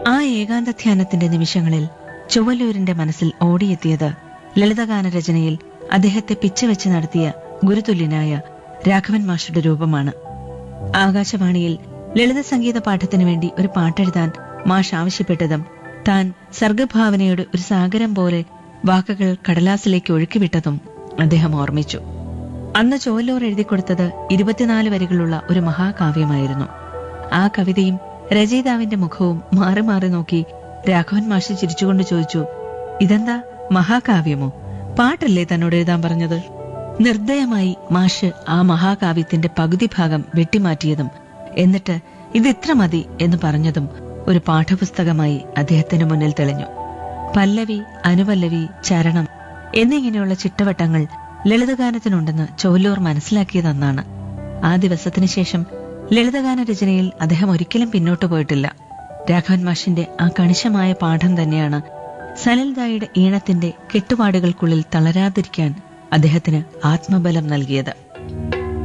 ആ ഏകാന്ത ധ്യാനത്തിന്റെ നിമിഷങ്ങളിൽ ചൊവ്വല്ലൂരിന്റെ മനസ്സിൽ ഓടിയെത്തിയത് ലളിതഗാന രചനയിൽ അദ്ദേഹത്തെ പിച്ചവെച്ച് നടത്തിയ ഗുരുതുല്യനായ രാഘവൻ മാഷുടെ രൂപമാണ് ആകാശവാണിയിൽ ലളിത സംഗീത പാഠത്തിനു വേണ്ടി ഒരു പാട്ടെഴുതാൻ മാഷ് ആവശ്യപ്പെട്ടതും താൻ സർഗഭാവനയുടെ ഒരു സാഗരം പോലെ വാക്കുകൾ കടലാസിലേക്ക് ഒഴുക്കിവിട്ടതും അദ്ദേഹം ഓർമ്മിച്ചു അന്ന് ചോല്ലൂർ എഴുതിക്കൊടുത്തത് ഇരുപത്തിനാല് വരികളുള്ള ഒരു മഹാകാവ്യമായിരുന്നു ആ കവിതയും രചയിതാവിന്റെ മുഖവും മാറി മാറി നോക്കി രാഘവൻ മാഷ് ചിരിച്ചുകൊണ്ട് ചോദിച്ചു ഇതെന്താ മഹാകാവ്യമോ പാട്ടല്ലേ തന്നോട് എഴുതാൻ പറഞ്ഞത് നിർദ്ദയമായി മാഷ് ആ മഹാകാവ്യത്തിന്റെ പകുതി ഭാഗം വെട്ടിമാറ്റിയതും എന്നിട്ട് ഇത് ഇത്ര മതി എന്ന് പറഞ്ഞതും ഒരു പാഠപുസ്തകമായി അദ്ദേഹത്തിന് മുന്നിൽ തെളിഞ്ഞു പല്ലവി അനുപല്ലവി ചരണം എന്നിങ്ങനെയുള്ള ചിട്ടവട്ടങ്ങൾ ലളിതഗാനത്തിനുണ്ടെന്ന് ചോല്ലൂർ മനസ്സിലാക്കിയതെന്നാണ് ആ ദിവസത്തിനു ശേഷം ലളിതഗാന രചനയിൽ അദ്ദേഹം ഒരിക്കലും പിന്നോട്ടു പോയിട്ടില്ല രാഘവൻ മാഷിന്റെ ആ കണിശമായ പാഠം തന്നെയാണ് സലിൽദായുടെ ഈണത്തിന്റെ കെട്ടുപാടുകൾക്കുള്ളിൽ തളരാതിരിക്കാൻ അദ്ദേഹത്തിന് ആത്മബലം നൽകിയത്